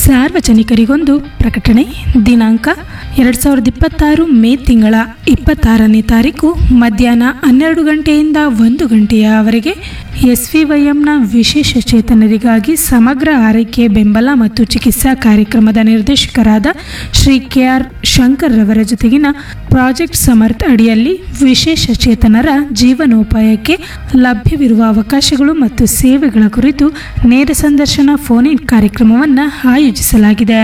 ಸಾರ್ವಜನಿಕರಿಗೊಂದು ಪ್ರಕಟಣೆ ದಿನಾಂಕ ಎರಡು ಸಾವಿರದ ಇಪ್ಪತ್ತಾರು ಮೇ ತಿಂಗಳ ಇಪ್ಪತ್ತಾರನೇ ತಾರೀಕು ಮಧ್ಯಾಹ್ನ ಹನ್ನೆರಡು ಗಂಟೆಯಿಂದ ಒಂದು ಗಂಟೆಯವರೆಗೆ ಎಸ್ ವಿ ವೈಎಂನ ವಿಶೇಷ ಚೇತನರಿಗಾಗಿ ಸಮಗ್ರ ಆರೈಕೆ ಬೆಂಬಲ ಮತ್ತು ಚಿಕಿತ್ಸಾ ಕಾರ್ಯಕ್ರಮದ ನಿರ್ದೇಶಕರಾದ ಶ್ರೀ ಕೆ ಆರ್ ಶಂಕರ್ ರವರ ಜೊತೆಗಿನ ಪ್ರಾಜೆಕ್ಟ್ ಸಮರ್ಥ್ ಅಡಿಯಲ್ಲಿ ವಿಶೇಷ ಚೇತನರ ಜೀವನೋಪಾಯಕ್ಕೆ ಲಭ್ಯವಿರುವ ಅವಕಾಶಗಳು ಮತ್ತು ಸೇವೆಗಳ ಕುರಿತು ನೇರ ಸಂದರ್ಶನ ಫೋನ್ ಇನ್ ಕಾರ್ಯಕ್ರಮವನ್ನು ಆಯೋಜಿಸಲಾಗಿದೆ